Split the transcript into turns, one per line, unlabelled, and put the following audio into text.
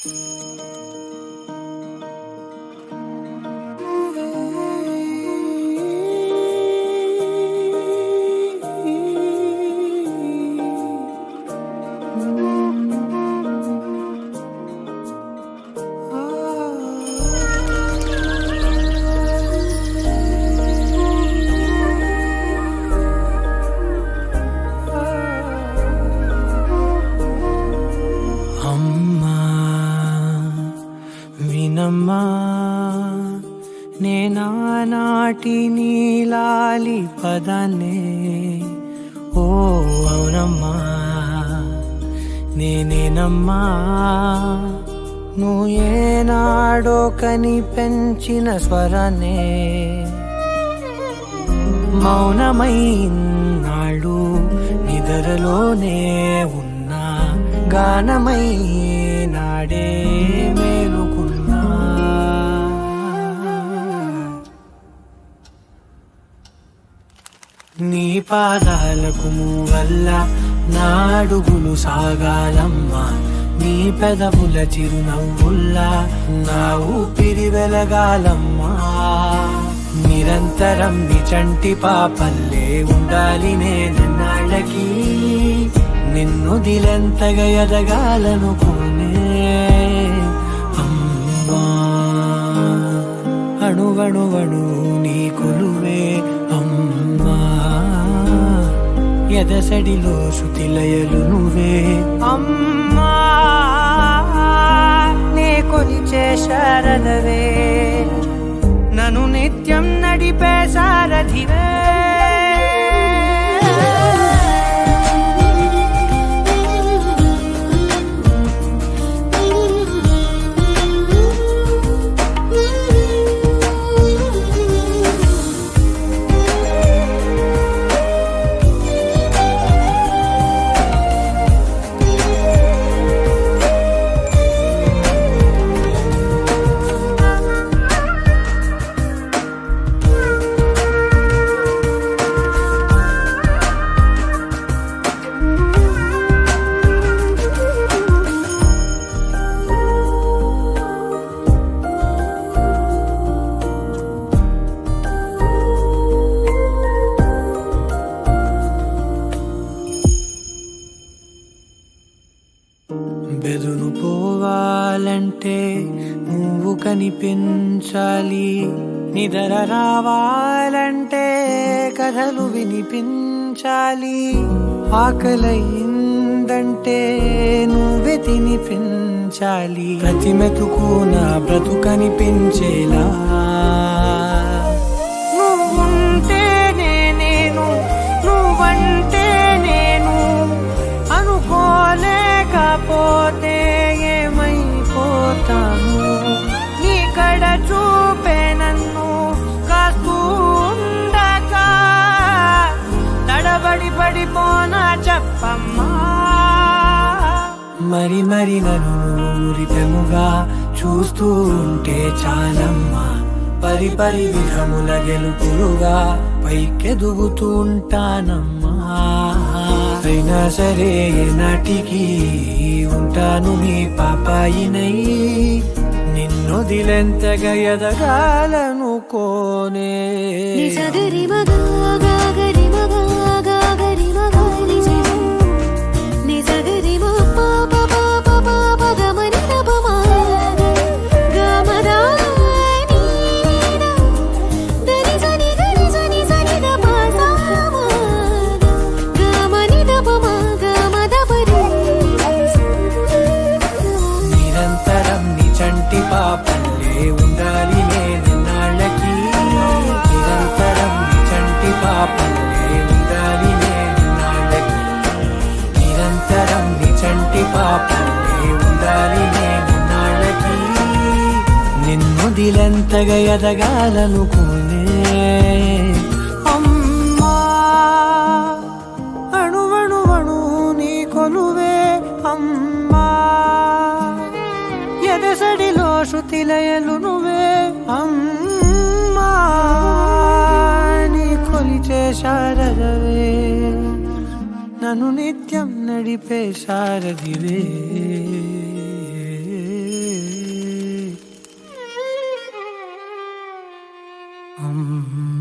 అమ్మా వినమ్మా నేనానాటి నీలాలి పదాన్నే ఓ అవునమ్మా నేనేనమ్మా నువ్వు ఏనాడో కని పెంచిన స్వరాన్నే మౌనమైనాడు నిదరలోనే ఉన్నా గానమై నాడే మేలుకున్నా నీ పాదాలకు వల్ల నా అడుగులు సాగాలమ్మా నీ పెదవుల చిరునవ్వుల్లా నా ఊపిరి వెలగాలమ్మా నిరంతరం నీ చంటి పాపల్లే ఉండాలి నేనన్నాళ్ళకి నిన్ను దిలెంతగా ఎదగాలనుకోనే అమ్మా అణువణువణు నీ కొలువే అమ్మా ఎదసడిలో శృతిలయలు నువ్వే అమ్మా నే కొలిచే శారదవే నన్ను నిత్యం నడిపే సారథివే బెదురు పోవాలంటే నువ్వు కనిపించాలి నిదర రావాలంటే కథలు వినిపించాలి ఆకలయిందంటే నువ్వే తినిపించాలి ప్రతి మెతుకు నా బ్రతుకనిపించేలా నువ్వుంటేనే నేను నువ్వంటే నేను అనుకోలేకపోతే ఏమైపోతాను నీ కడ చూపే నన్ను కాస్తూ ఉండగా తడబడి పడిపోనా చెప్పమ్మా మరి మరి నన్ను ఊరితముగా చూస్తూ ఉంటే చాలమ్మా పరి పరి విధముల గెలుపులుగా పైకెదుగుతూ ఉంటానమ్మా అయినా సరే నాటికి ఉంటాను నీ పాపాయినై నిన్ను దిలెంతగా ఎదగాలనుకోనే
నిజగరి మగా గాగరి మగా గాగరి మగా నిజ నిజగరి మా పాప పాప పాప గమని నపమా గమదా నీద దరి సని గరి సని సని ద పాసామా గమని దపమా గమద పరి
నిరంతరం నీ చంటి పాపల్లే ఉండాలి నేను నాళ్ళకి నిరంతరం నీ చంటి పాపల్లే ఉండాలి నేను నాళ్ళకి నిరంతరం నీ చంటి పాపల్లే ఉండాలి నేను నాళ్ళకి నిన్ను దిలెంతగా ఎదగాలనుకునే అమ్మా అణువణువణు నీ కొలువే అమ్మా ఎదసడిలో శృతిలయలు నువ్వే అమ్మా నీ కొలిచే శారదవే నన్ను నిత్యం నడిపే శారదివే అమ్మా